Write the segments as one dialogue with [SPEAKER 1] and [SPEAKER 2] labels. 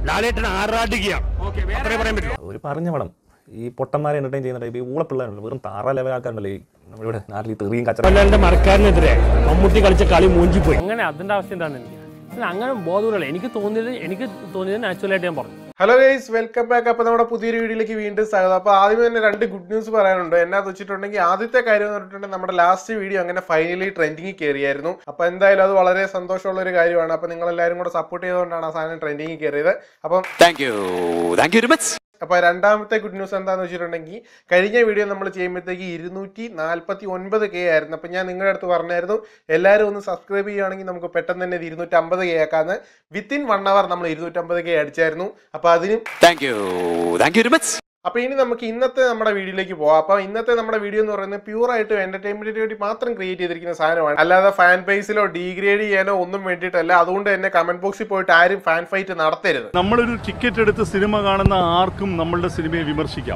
[SPEAKER 1] ലാലേട്ടൻ ആറാടുകയാണ് അത്രേ പറയാൻ പറ്റുള്ളൂ
[SPEAKER 2] ഒരു പറഞ്ഞ പടം ഈ പൊട്ടന്മാരെ എന്റർടൈൻ ചെയ്യുന്ന ടൈപ്പ് ഈ ഊള പിള്ളേരുണ്ട് വെറും താറ ലെവൽ ആൾക്കാരുണ്ടല്ലോ ഈ നമ്മുടെ നാട്ടിൽ ഈ തെറിയും കച്ചറ
[SPEAKER 1] മോഹൻലാലിന്റെ മരക്കാരനെതിരെ മമ്മൂട്ടി കളിച്ച കളി മൂഞ്ചിപ്പോയി
[SPEAKER 3] അങ്ങനെ അതിന്റെ അവസ്ഥ എന്താണ് എനിക്ക് അല്ല, അങ്ങനെ ബോധമില്ല എനിക്ക് തോന്നിയത് എനിക്ക് തോന്നിയത് നാച്ചുറലായിട്ട് ഞാൻ പറഞ്ഞു
[SPEAKER 4] ഹലോ ഗൈസ് വെൽക്കം ബാക്ക് അപ്പൊ നമ്മുടെ പുതിയൊരു വീഡിയോയിലേക്ക് വീണ്ടും സ്വാഗതം അപ്പൊ ആദ്യം തന്നെ രണ്ട് ഗുഡ് ന്യൂസ് പറയാനുണ്ട് എന്നാന്ന് വെച്ചിട്ടുണ്ടെങ്കിൽ ആദ്യത്തെ കാര്യം എന്ന് പറഞ്ഞിട്ടുണ്ടെങ്കിൽ നമ്മുടെ ലാസ്റ്റ് വീഡിയോ അങ്ങനെ ഫൈനലി ട്രെൻഡിങ്ങിൽ കയറിയായിരുന്നു അപ്പൊ എന്തായാലും അത് വളരെ സന്തോഷമുള്ള ഒരു കാര്യമാണ് അപ്പൊ നിങ്ങൾ എല്ലാവരും കൂടെ സപ്പോർട്ട് ചെയ്തുകൊണ്ടാണ് ആ സാധനം ട്രെൻഡിങ്ങിൽ കയറിയത് അപ്പം
[SPEAKER 5] thank you thank you very much
[SPEAKER 4] അപ്പൊ രണ്ടാമത്തെ ഗുഡ് ന്യൂസ് എന്താന്ന് വെച്ചിട്ടുണ്ടെങ്കിൽ കഴിഞ്ഞ വീഡിയോ നമ്മൾ ചെയ്യുമ്പോഴത്തേക്ക് ഇരുന്നൂറ്റി നാൽപ്പത്തി ഒൻപത് കെ ആയിരുന്നു അപ്പൊ ഞാൻ നിങ്ങളുടെ അടുത്ത് പറഞ്ഞായിരുന്നു എല്ലാവരും ഒന്ന് സബ്സ്ക്രൈബ് ചെയ്യുകയാണെങ്കിൽ നമുക്ക് പെട്ടെന്ന് തന്നെ ഇത് ഇരുന്നൂറ്റമ്പത് കെ ആക്കാന്ന് വിത്തിൻ വൺ അവർ നമ്മൾ ഇരുന്നൂറ്റമ്പത് കെ അടിച്ചായിരുന്നു അപ്പൊ അതിനും
[SPEAKER 5] thank you thank you very much
[SPEAKER 4] അപ്പൊ ഇനി നമുക്ക് ഇന്നത്തെ നമ്മുടെ വീഡിയോയിലേക്ക് പോവാം അപ്പൊ ഇന്നത്തെ നമ്മുടെ വീഡിയോ എന്ന് പറയുന്നത് പ്യൂർ ആയിട്ട് എന്റർടൈൻമെന്റിന് വേണ്ടി മാത്രം ക്രിയേറ്റ് ചെയ്തിരിക്കുന്ന സാധനമാണ് അല്ലാതെ ഫാൻ ബേസിലോ ഡീഗ്രേഡ് ചെയ്യാനോ ഒന്നും വേണ്ടിയിട്ടല്ല അതുകൊണ്ട് തന്നെ കമന്റ് ബോക്സിൽ പോയിട്ട് ആരും ഫാൻ ഫൈറ്റ് നടത്തരുത്
[SPEAKER 6] നമ്മളൊരു ടിക്കറ്റ് എടുത്ത് സിനിമ കാണുന്ന ആർക്കും നമ്മളുടെ സിനിമയെ വിമർശിക്കാം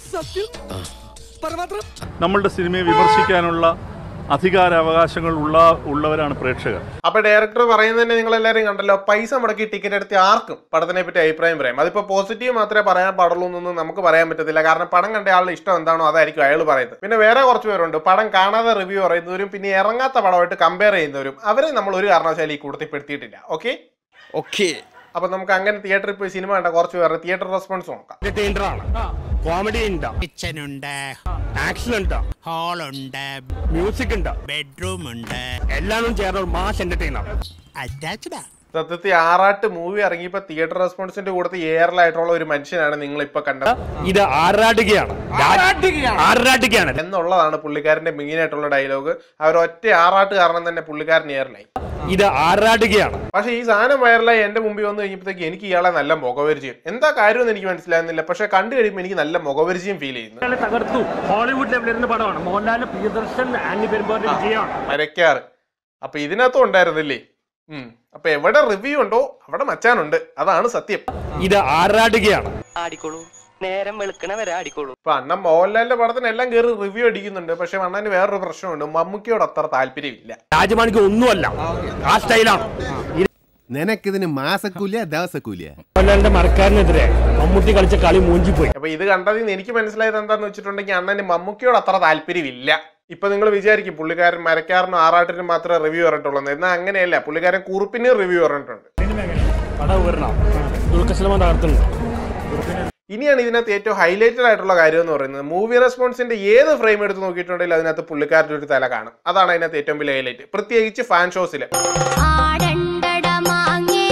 [SPEAKER 6] നമ്മളുടെ സിനിമയെ വിമർശിക്കാനുള്ള അധികാരാവകാശങ്ങൾ ഉള്ള ഉള്ളവരാണ് പ്രേക്ഷകർ
[SPEAKER 4] അപ്പൊ ഡയറക്ടർ പറയുന്നത് തന്നെ നിങ്ങൾ എല്ലാവരും കണ്ടല്ലോ പൈസ മുടക്കി ടിക്കറ്റ് എടുത്ത് ആർക്കും പടത്തിനെ പറ്റി അഭിപ്രായം പറയാം അതിപ്പോ പോസിറ്റീവ് മാത്രമേ പറയാൻ പാടുള്ളൂ എന്നൊന്നും നമുക്ക് പറയാൻ പറ്റത്തില്ല കാരണം പടം കണ്ട ആളുടെ ഇഷ്ടം എന്താണോ അതായിരിക്കും അയാൾ പറയുന്നത് പിന്നെ വേറെ കുറച്ച് പേരുണ്ട് പടം കാണാതെ റിവ്യൂ പറയുന്നവരും പിന്നെ ഇറങ്ങാത്ത പടമായിട്ട് കമ്പയർ ചെയ്യുന്നവരും അവരെ നമ്മൾ ഒരു കാരണവശാലും ഈ കൂട്ടത്തിൽപ്പെടുത്തിയിട്ടില്ല ഓക്കെ
[SPEAKER 5] ഓക്കെ
[SPEAKER 4] അപ്പൊ നമുക്ക് അങ്ങനെ തിയേറ്ററിൽ പോയി സിനിമ കണ്ട കുറച്ച് പേരുടെ തിയേറ്റർ റെസ്പോൺസ് നോക്കാം
[SPEAKER 1] എന്റർടൈനർ ആണ് കോമഡി ഉണ്ട്
[SPEAKER 7] കിച്ചനുണ്ട്
[SPEAKER 1] ആക്ഷൻ ഉണ്ട്
[SPEAKER 7] ഹാളുണ്ട്
[SPEAKER 1] മ്യൂസിക് ഉണ്ട്
[SPEAKER 7] ബെഡ്റൂം ഉണ്ട്
[SPEAKER 1] എല്ലാവരും ചേർന്ന ഒരു മാസ് എന്റർടൈനർ
[SPEAKER 7] അറ്റാച്ച്ഡാ
[SPEAKER 4] സത്യത്തിൽ ആറാട്ട് മൂവി ഇറങ്ങിയപ്പോ തിയേറ്റർ റെസ്പോൺസിന്റെ കൂടെ ഏറലായിട്ടുള്ള ഒരു മനുഷ്യനാണ് നിങ്ങൾ ഇപ്പൊ കണ്ടത്
[SPEAKER 1] ഇത് ആറാടുകയാണ് ആറാടുകയാണ്
[SPEAKER 4] എന്നുള്ളതാണ് പുള്ളിക്കാരന്റെ മെയിൻ ആയിട്ടുള്ള ഡയലോഗ് അവർ ഒറ്റ ആറാട്ട് കാരണം തന്നെ പുള്ളിക്കാരൻ ഏറലായി
[SPEAKER 1] ഇത് ആറാടുകയാണ്
[SPEAKER 4] പക്ഷേ ഈ സാധനം വൈറലായി എന്റെ മുമ്പിൽ വന്നു കഴിഞ്ഞപ്പോഴത്തേക്ക് എനിക്ക് ഇയാളെ നല്ല മുഖപരിചയം എന്താ കാര്യമെന്ന് എനിക്ക് മനസ്സിലാകുന്നില്ല പക്ഷെ കണ്ടു കഴിയുമ്പോൾ എനിക്ക് നല്ല മുഖപരിചയം ഫീൽ ചെയ്യുന്നു
[SPEAKER 3] മോഹൻലാൽ തകർത്തു ഹോളിവുഡ് ലെവലിരുന്ന പടമാണ് മോഹൻലാൽ പ്രിയദർശൻ ആന്റി പെരുമ്പാറിന്റെ വിജയമാണ്
[SPEAKER 4] മരക്കാറ് അപ്പൊ ഇതിനകത്തും ഉണ്ടായിരുന്നില്ലേ ഉം അപ്പൊ എവിടെ റിവ്യൂ ഉണ്ടോ അവിടെ മച്ചാനുണ്ട് അതാണ് സത്യം
[SPEAKER 1] ഇത് ആറാടുകയാണ്
[SPEAKER 8] ആടിക്കോളൂ നേരം വെളുക്കണ വരെ ആടിക്കോളൂ
[SPEAKER 4] ഇപ്പൊ അണ്ണൻ മോഹൻലാലിന്റെ പടത്തിന് എല്ലാം കയറി റിവ്യൂ അടിക്കുന്നുണ്ട് പക്ഷെ അണ്ണന് വേറൊരു പ്രശ്നമുണ്ട് മമ്മൂക്കിയോട് അത്ര താല്പര്യമില്ല
[SPEAKER 1] രാജമാണിക്ക് ഒന്നുമല്ല ആ സ്റ്റൈലാണ്
[SPEAKER 9] നിനക്കിതിന് മാസക്കൂലിയ ദിവസക്കൂലിയ
[SPEAKER 1] മോഹൻലാലിന്റെ മരക്കാരനെതിരെ മമ്മൂട്ടി കളിച്ച കളി മൂഞ്ചിപ്പോയി
[SPEAKER 4] അപ്പൊ ഇത് കണ്ടതിൽ നിന്ന് എനിക്ക് മനസ്സിലായത് എന്താന്ന് വെച്ചിട്ടുണ്ടെങ്കിൽ അണ്ണന് മമ്മൂക്കിയോട് അത്ര താല്പര്യമില്ല ഇപ്പൊ നിങ്ങൾ വിചാരിക്കും പുള്ളിക്കാരൻ മരക്കാരനും ആറാട്ടിനും മാത്രമേ റിവ്യൂ പറഞ്ഞിട്ടുള്ളൂ എന്നാൽ അങ്ങനെയല്ല പുള്ളിക്കാരൻ കുറുപ്പിന് റിവ്യൂ പറഞ്ഞിട്ടുണ്ട്
[SPEAKER 1] പടം വരണം ദുൽഖർ തകർത്തുണ്ട്
[SPEAKER 4] ഇനിയാണ് ഇതിനകത്ത് ഏറ്റവും ഹൈലൈറ്റഡ് ആയിട്ടുള്ള കാര്യം എന്ന് പറയുന്നത് മൂവി റെസ്പോൺസിന്റെ ഏത് ഫ്രെയിം എടുത്ത് നോക്കിയിട്ടുണ്ടെങ്കിൽ അതിനകത്ത് പുള്ളിക്കാരുടെ ഒരു തല കാണും അതാണ് അതിനകത്ത് ഏറ്റവും വലിയ ഹൈലൈറ്റ് പ്രത്യേകിച്ച് ഫാൻ ഷോസിൽ
[SPEAKER 10] ആടണ്ടട മാങ്ങേ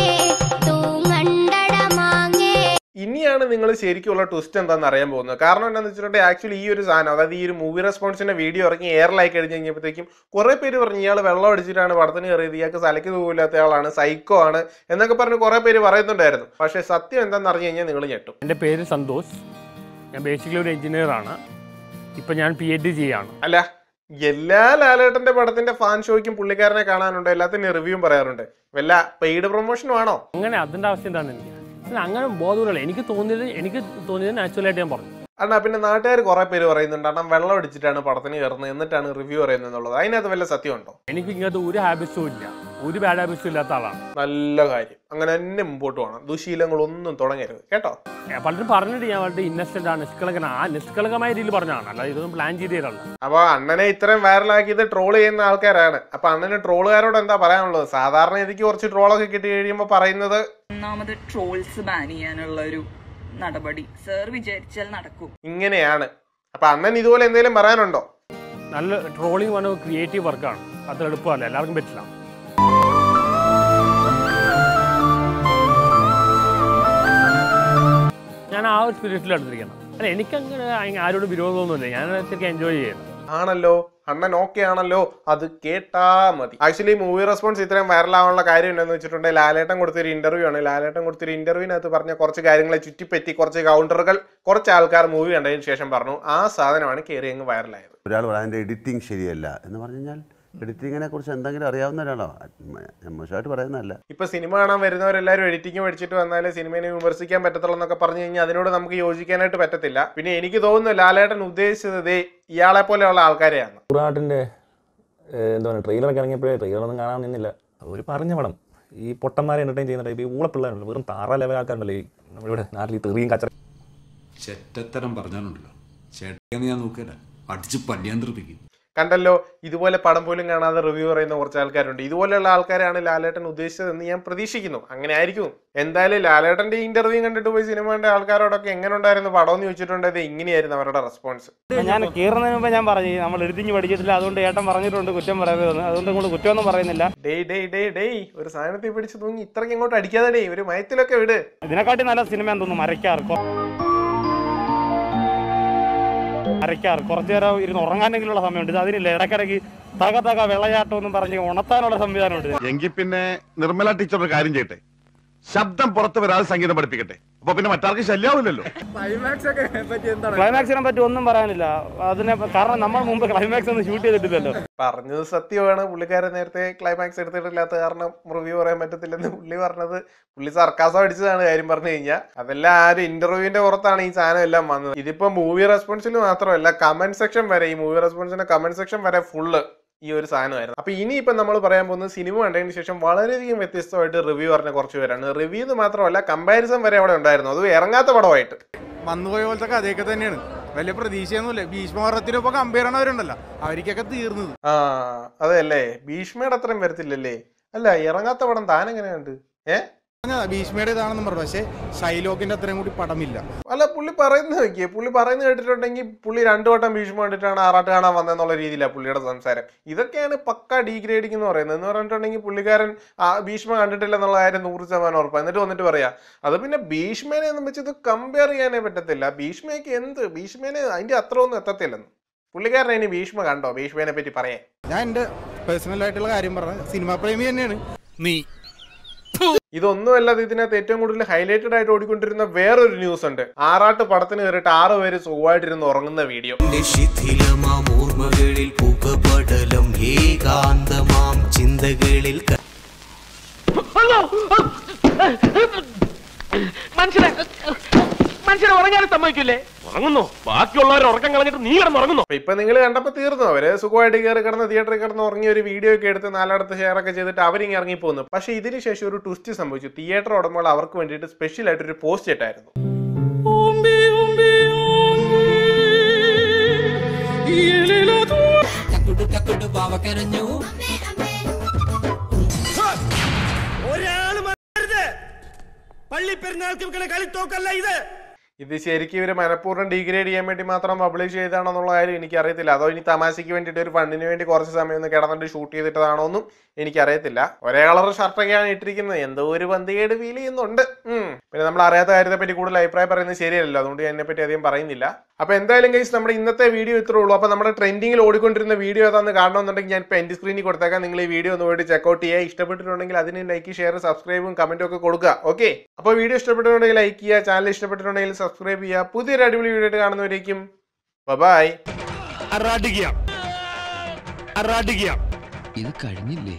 [SPEAKER 10] തൂങ്ങണ്ടട മാങ്ങേ
[SPEAKER 4] ഇനിയാണ് നിങ്ങൾ ശരിക്കുള്ള ട്വിസ്റ്റ് എന്താണെന്ന് അറിയാൻ പോകുന്നത് കാരണം എന്താണെന്ന് വെച്ചിട്ടുണ്ടെങ്കിൽ ആക്ച്വലി ഈ ഒരു സാധനം അതായത് ഈ ഒരു മൂവി റെസ്പോൺസിന്റെ വീഡിയോ ഇറങ്ങി എയറിലായി കഴിഞ്ഞ് കഴിഞ്ഞപ്പോഴത്തേക്കും കുറെ പേര് പറഞ്ഞു ഇയാൾ വെള്ളം അടിച്ചിട്ടാണ് പടത്തിന് കയറിയത് ഇയാൾക്ക് തലയ്ക്ക് തൂവില്ലാത്ത ആളാണ് സൈക്കോ ആണ് എന്നൊക്കെ പറഞ്ഞ് കുറെ പേര് പറയുന്നുണ്ടായിരുന്നു പക്ഷേ സത്യം എന്താണെന്ന് അറിഞ്ഞു കഴിഞ്ഞാൽ നിങ്ങൾ ഞെട്ടും
[SPEAKER 3] എൻ്റെ പേര് സന്തോഷ് ഞാൻ ബേസിക്കലി ഒരു എഞ്ചിനീയർ ആണ് ഇപ്പം ഞാൻ പി എച്ച് ഡി ചെയ്യാണ്
[SPEAKER 4] അല്ല എല്ലാ ലാലേട്ടന്റെ പടത്തിന്റെ ഫാൻ ഷോയ്ക്കും പുള്ളിക്കാരനെ കാണാനുണ്ട് എല്ലാത്തിനും റിവ്യൂവും പറയാറുണ്ട് വല്ല പെയ്ഡ് പ്രൊമോഷനും ആണോ
[SPEAKER 3] അങ്ങനെ അതിന്റെ അവസ്ഥ എന്താണ് എനിക്ക് അല്ല, അങ്ങനെ ബോധമില്ല എനിക്ക് തോന്നിയത് എനിക്ക് തോന്നിയത് നാച്ചുറലായിട്ട് ഞാൻ പറഞ്ഞു
[SPEAKER 4] അണ്ണാ പിന്നെ നാട്ടുകാർ കുറെ പേര് പറയുന്നുണ്ട് അണ്ണൻ വെള്ളം അടിച്ചിട്ടാണ് പടത്തിന് കയറുന്നത് എന്നിട്ടാണ് റിവ്യൂ പറയുന്നത് എന്നുള്ളത് അതിനകത്ത് വല്ല സത്യമുണ്ടോ
[SPEAKER 3] എനിക്ക് ഇങ്ങനത്തെ ഒരു ഹാബിറ്റ്സും ഇല്ല ഒരു ബാഡ് ഹാബിറ്റ്സും ഇല്ലാത്ത ആളാണ്
[SPEAKER 4] നല്ല കാര്യം അങ്ങനെ തന്നെ മുമ്പോട്ട് പോകണം ദുശീലങ്ങളൊന്നും തുടങ്ങരുത് കേട്ടോ
[SPEAKER 3] ഏ, പലരും പറഞ്ഞിട്ട് ഞാൻ വളരെ ഇന്നസെന്റ് ആണ് നിഷ്കളങ്കന ആ നിഷ്കളങ്കമായ രീതിയിൽ പറഞ്ഞതാണ് അല്ല ഇതൊന്നും പ്ലാൻ ചെയ്തതല്ല
[SPEAKER 4] അപ്പൊ അണ്ണനെ ഇത്രയും വൈറലാക്കിയത് ട്രോൾ ചെയ്യുന്ന ആൾക്കാരാണ് അപ്പൊ അണ്ണന് ട്രോളുകാരോട് എന്താ പറയാനുള്ളത് സാധാരണ എനിക്ക് കുറച്ച് ട്രോളൊക്കെ കിട്ടി കഴിയുമ്പോൾ പറയുന്നത്
[SPEAKER 11] ഒന്നാമത് ട്രോൾസ് ബാൻ ചെയ്യാനുള്ള ഒരു നടപടി സർ വിചാരിച്ചാൽ നടക്കും
[SPEAKER 4] ഇങ്ങനെയാണ് അപ്പൊ അണ്ണൻ ഇതുപോലെ എന്തെങ്കിലും പറയാനുണ്ടോ
[SPEAKER 3] നല്ല ട്രോളിങ് വന്ന ക്രിയേറ്റീവ് വർക്കാണ് അത്ര എളുപ്പമല്ല എല്ലാവർക്കും പറ്റില്ല ഞാൻ ആ ഒരു സ്പിരിറ്റിൽ എടുത്തിരിക്കണം അല്ല എനിക്കങ്ങനെ അയ്- ആരോടും വിരോധമൊന്നുമില്ല ഞാൻ ശരിക്കും എൻജോയ് ചെയ്യുന്നു
[SPEAKER 4] ആണല്ലോ അണ്ണൻ ഓക്കെ ആണല്ലോ അത് കേട്ടാ മതി ആക്ച്വലി മൂവി റെസ്പോൺസ് ഇത്രയും വൈറലാവാനുള്ള കാര്യം എന്താണെന്ന് വെച്ചിട്ടുണ്ടെങ്കിൽ ലാലേട്ടൻ കൊടുത്തൊരു ഇന്റർവ്യൂ ആണ് ലാലേട്ടൻ കൊടുത്തൊരു ഇന്റർവ്യൂവിനകത്ത് പറഞ്ഞ കുറച്ച് കാര്യങ്ങളെ ചുറ്റിപ്പറ്റി കുറച്ച് കൗണ്ടറുകൾ കുറച്ച് ആൾക്കാർ മൂവി കണ്ടതിന് ശേഷം പറഞ്ഞു ആ സാധനമാണ് കയറി അങ്ങ് വൈറലായത്
[SPEAKER 9] ഒരാൾ പറയാം അതിൻ്റെ എഡിറ്റിംഗ് ശരിയല്ല എന്ന് പറഞ്ഞു കഴിഞ്ഞാൽ എഡിറ്റിങ്ങിനെ കുറിച്ച് എന്തെങ്കിലും അറിയാവുന്ന ഒരാളോ മോശമായിട്ട് പറയുന്നതല്ല
[SPEAKER 4] ഇപ്പൊ സിനിമ കാണാൻ വരുന്നവരെല്ലാവരും എഡിറ്റിംഗ് പഠിച്ചിട്ട് വന്നാലേ സിനിമയെ വിമർശിക്കാൻ പറ്റത്തുള്ളൂ എന്നൊക്കെ പറഞ്ഞു കഴിഞ്ഞാൽ അതിനോട് നമുക്ക് യോജിക്കാനായിട്ട് പറ്റത്തില്ല പിന്നെ എനിക്ക് തോന്നുന്നു ലാലേട്ടൻ ഉദ്ദേശിച്ചത് ദേ ഇയാളെ പോലെയുള്ള ആൾക്കാരെയാണ്
[SPEAKER 2] ഖുറാട്ടിൻ്റെ എന്താ പറയുക ട്രെയിലറൊക്കെ ഇറങ്ങിയപ്പോഴേ ട്രെയിലറൊന്നും കാണാൻ നിന്നില്ല ഒരു പറഞ്ഞ പടം ഈ പൊട്ടന്മാരെ എൻ്റർടൈൻ ചെയ്യുന്ന ടൈപ്പ് ഈ ഊളപ്പിള്ളേരുണ്ട് വെറും താറ ലെവൽ ആൾക്കാരുണ്ടല്ലോ ഈ നമ്മളിവിടെ നാട്ടിൽ ഈ തെറിയും കച്ചറ
[SPEAKER 12] ചെറ്റത്തരം പറഞ്ഞാലുണ്ടല്ലോ ചേട്ടന്ന് ഞാൻ നോക്കില്ല അടിച്ച് പല്ലിയാൻ തെറിപ്പിക്കും
[SPEAKER 4] കണ്ടല്ലോ ഇതുപോലെ പടം പോലും കാണാതെ റിവ്യൂ പറയുന്ന കുറച്ച് ആൾക്കാരുണ്ട് ഇതുപോലെയുള്ള ആൾക്കാരാണ് ലാലേട്ടൻ ഉദ്ദേശിച്ചതെന്ന് ഞാൻ പ്രതീക്ഷിക്കുന്നു അങ്ങനെ ആയിരിക്കും എന്തായാലും ലാലേട്ടന്റെ ഇന്റർവ്യൂ കണ്ടിട്ട് പോയി സിനിമ കണ്ട ആൾക്കാരോടൊക്കെ എങ്ങനെ ഉണ്ടായിരുന്നു പടം എന്ന് ചോദിച്ചിട്ടുണ്ടെങ്കിൽ ഇങ്ങനെയായിരുന്നു അവരുടെ റെസ്പോൺസ്
[SPEAKER 1] ഞാൻ കീറുന്നതിന് മുമ്പ് ഞാൻ പറഞ്ഞു നമ്മൾ എഴുതിഞ്ഞ് പഠിച്ചിട്ടില്ല അതുകൊണ്ട് ഏട്ടൻ പറഞ്ഞിട്ടുണ്ട് കുറ്റം പറയരുതെന്ന് അതുകൊണ്ട് നിങ്ങൾ കുറ്റമൊന്നും പറയുന്നില്ല
[SPEAKER 4] ഡേയ് ഡേയ് ഡേയ് ഡേയ് ഒരു സാധനത്തിൽ പിടിച്ച് തൂങ്ങി ഇത്രയ്ക്ക് ഇങ്ങോട്ട് അടിക്കാതെ ഡേയ് ഒരു മയത്തിലൊക്കെ വിട്
[SPEAKER 1] ഇതിനെക്കാട്ടി നല്ല സിനിമ തോന്നുന്നു മരയ്ക്കാർ കൊ- മരയ്ക്കാർ കുറച്ചു നേരം ഇരുന്ന് ഉറങ്ങാനെങ്കിലുള്ള സമയമുണ്ട് ഇത് അതിനില്ല ഇടയ്ക്കിടയ്ക്ക് തക തക വെള്ളയാട്ടം എന്നും പറഞ്ഞ് ഉണർത്താനുള്ള സംവിധാനമുണ്ട്
[SPEAKER 6] എങ്കിൽ പിന്നെ നിർമ്മല ടീച്ചർ ഒരു കാര്യം ചെയ്യട്ടെ ശബ്ദം പുറത്ത് വരാതെ സംഗീതം പഠിപ്പിക്കട്ടെ അപ്പൊ പിന്നെ മറ്റാർക്കും ശല്യാവില്ലല്ലോ
[SPEAKER 1] ക്ലൈമാക്സിനെ പറ്റി ഒന്നും പറയാനില്ല അതിനെ കാരണം നമ്മൾ മുമ്പ് ക്ലൈമാക്സ് ഒന്നും ഷൂട്ട് ചെയ്തിട്ടില്ലല്ലോ
[SPEAKER 4] പറഞ്ഞത് സത്യമാണ് പുള്ളിക്കാരൻ നേരത്തെ ക്ലൈമാക്സ് എടുത്തിട്ടില്ലാത്ത കാരണം റിവ്യൂ പറയാൻ പറ്റത്തില്ലെന്ന് പുള്ളി പറഞ്ഞത് പുള്ളി സർക്കാസം അടിച്ചതാണ് കാര്യം പറഞ്ഞു കഴിഞ്ഞാൽ അതെല്ലാം ആ ഒരു ഇന്റർവ്യൂവിന്റെ പുറത്താണ് ഈ സാധനം എല്ലാം വന്നത് ഇതിപ്പോ മൂവി റെസ്പോൺസിൽ മാത്രമല്ല കമന്റ് സെക്ഷൻ വരെ ഈ മൂവി റെസ്പോൺസിന്റെ കമന്റ് സെക്ഷൻ വരെ ഫുള്ള് ഈ ഒരു സാധനമായിരുന്നു അപ്പൊ ഇനി ഇപ്പൊ നമ്മൾ പറയാൻ പോകുന്നത് സിനിമ കണ്ടതിന് ശേഷം വളരെയധികം വ്യത്യസ്തമായിട്ട് റിവ്യൂ പറഞ്ഞ കുറച്ച് പേരാണ് റിവ്യൂ എന്ന് മാത്രമല്ല കമ്പാരിസൺ വരെ അവിടെ ഉണ്ടായിരുന്നു അത് ഇറങ്ങാത്ത പടമായിട്ട്
[SPEAKER 13] വന്നുപോയ പോലത്തെ കഥയൊക്കെ തന്നെയാണ് വലിയ പ്രതീക്ഷയൊന്നുമില്ല ഭീഷ്മപർവത്തിനൊപ്പം കമ്പയർ ചെയ്യണവരുണ്ടല്ലോ അവർക്കൊക്കെ തീർന്നത്
[SPEAKER 4] ആ അതല്ലേ ഭീഷ്മയുടെ അത്രയും വരത്തില്ലല്ലേ അല്ല ഇറങ്ങാത്ത പടം താൻ എങ്ങനെയുണ്ട് ഏ
[SPEAKER 13] ഭീഷ്മയുടെ ഇതാണെന്ന് പറഞ്ഞു പക്ഷേ ഷൈലോക്കിന്റെ അത്രയും കൂടി പടമില്ല
[SPEAKER 4] അല്ല പുള്ളി പറയുന്നത് നോക്കിയേ പുള്ളി പറയുന്നത് കേട്ടിട്ടുണ്ടെങ്കിൽ പുള്ളി രണ്ടു വട്ടം ഭീഷ്മ കണ്ടിട്ടാണ് ആറാട്ട് കാണാൻ വന്നതെന്നുള്ള രീതിയിലാണ് പുള്ളിയുടെ സംസാരം ഇതൊക്കെയാണ് പക്ക ഡീഗ്രേഡിംഗ് എന്ന് പറയുന്നത് എന്ന് പറഞ്ഞിട്ടുണ്ടെങ്കിൽ പുള്ളിക്കാരൻ ആ ഭീഷ്മ കണ്ടിട്ടില്ല എന്നുള്ള കാര്യം നൂറ് ശതമാനം ഉറപ്പാണ് എന്നിട്ട് വന്നിട്ട് പറയാ അത് പിന്നെ ഭീഷ്മേനെ ഒന്നും വെച്ച് ഇത് കമ്പയർ ചെയ്യാനേ പറ്റത്തില്ല ഭീഷ്മയ്ക്ക് എന്ത് ഭീഷ്മേനെ അതിന്റെ അത്ര ഒന്നും എത്തത്തില്ലെന്ന് പുള്ളിക്കാരൻ ഇനി ഭീഷ്മ കണ്ടോ ഭീഷ്മേനെ പറ്റി പറയാൻ
[SPEAKER 13] ഞാൻ എൻ്റെ പേഴ്സണൽ ആയിട്ടുള്ള കാര്യം പറഞ്ഞ സിനിമാ പ്രേമി തന്നെയാണ് നീ
[SPEAKER 4] ഇതൊന്നുമല്ലാതെ ഇതിനകത്ത് ഏറ്റവും കൂടുതൽ ഹൈലൈറ്റഡ് ആയിട്ട് ഓടിക്കൊണ്ടിരുന്ന വേറൊരു ന്യൂസ് ഉണ്ട് ആറാട്ട് പടത്തിന് കയറിയിട്ട് ആറ് പേര് സുഖമായിട്ടിരുന്ന് ഉറങ്ങുന്ന വീഡിയോ
[SPEAKER 7] ശിഥിലമാം ഓർമ്മകളിൽ പുകപടലം ഏകാന്തമാം ചിന്തകളിൽ ക-
[SPEAKER 1] മനുഷ്യനെ മനുഷ്യനെ ഉറങ്ങാനും സമ്മതിക്കില്ലേ ഉറങ്ങുന്നു ബാക്കിയുള്ളവർ ഉറക്കം കളഞ്ഞിട്ട് നീ കിടന്ന് ഉറങ്ങുന്നു
[SPEAKER 4] അപ്പൊ ഇപ്പൊ നിങ്ങൾ കണ്ടപ്പോ തീർന്നു അവര് സുഖമായിട്ട് കയറി കിടന്ന് തിയേറ്ററിൽ കിടന്ന് ഉറങ്ങിയ ഒരു വീഡിയോ ഒക്കെ എടുത്ത് നാലാടത്ത് ഷെയർ ഒക്കെ ചെയ്തിട്ട് അവരിങ്ങി ഇറങ്ങി പോകുന്നു പക്ഷെ ഇതിന് ശേഷം ഒരു ട്വിസ്റ്റ് സംഭവിച്ചു തിയേറ്റർ ഉടമകൾ അവർക്ക് വേണ്ടിയിട്ട് സ്പെഷ്യൽ ആയിട്ട് ഒരു പോസ്റ്റ് ഇട്ടായിരുന്നു
[SPEAKER 7] പള്ളി പെരുന്നാൾക്ക് കളിത്തോക്കല്ല ഇത്
[SPEAKER 4] ഇത് ശരിക്കും ഇവര് മനഃപൂർവ്വം ഡിഗ്രേഡ് ചെയ്യാൻ വേണ്ടി മാത്രം പബ്ലിഷ് ചെയ്താണെന്നുള്ള കാര്യം എനിക്കറിയത്തില്ല അതോ ഇനി തമാശയ്ക്ക് വേണ്ടിയിട്ട് ഒരു ഫണ്ടിന് വേണ്ടി കുറച്ച് സമയം ഒന്ന് കിടന്നിട്ട് ഷൂട്ട് ചെയ്തിട്ടതാണോ എന്നും എനിക്കറിയത്തില്ല ഒരേ കളർ ഷർട്ടൊക്കെയാണ് ഇട്ടിരിക്കുന്നത് എന്തോ ഒരു പന്തികേട് ഫീൽ ചെയ്യുന്നുണ്ട് ഉം. പിന്നെ നമ്മൾ അറിയാത്ത കാര്യത്തെ പറ്റി കൂടുതൽ അഭിപ്രായം പറയുന്നത് ശരിയല്ലല്ലോ അതുകൊണ്ട് ഞാൻ പറ്റി അധികം പറയുന്നില്ല അപ്പൊ എന്തായാലും ഗൈസ് നമ്മുടെ ഇന്നത്തെ വീഡിയോ ഇത്രേ ഉള്ളൂ അപ്പൊ നമ്മുടെ ട്രെൻഡിങ്ങിൽ ഓടിക്കൊണ്ടിരുന്ന വീഡിയോ ഏതാണെന്ന് കാണണമെന്നുണ്ടെങ്കിൽ ഞാൻ ഇപ്പോൾ എൻ്റെ സ്ക്രീനിൽ കൊടുത്തേക്കാം നിങ്ങൾ ഈ വീഡിയോ ഒന്ന് പോയിട്ട് ചെക്കൗട്ട് ചെയ്യുക ഇഷ്ടപ്പെട്ടിട്ടുണ്ടെങ്കിൽ അതിന് ലൈക്ക് ഷെയർ സബ്സ്ക്രൈബും കമന്റും ഒക്കെ കൊടുക്കുക ഓക്കെ അപ്പോൾ വീഡിയോ ഇഷ്ടപ്പെട്ടിട്ടുണ്ടെങ്കിൽ ലൈക്ക് ചെയ്യുക ചാനൽ ഇഷ്ടപ്പെട്ടിട്ടുണ്ടെങ്കിൽ സബ്സ്ക്രൈബ് ചെയ്യുക പുതിയൊരു അടിപൊളി വീഡിയോ ആയിട്ട് കാണുന്നവരേക്കും ബൈ
[SPEAKER 1] അറാഡിക്കുക അറാഡിക്കുക
[SPEAKER 5] ഇത് കഴിഞ്ഞില്ലേ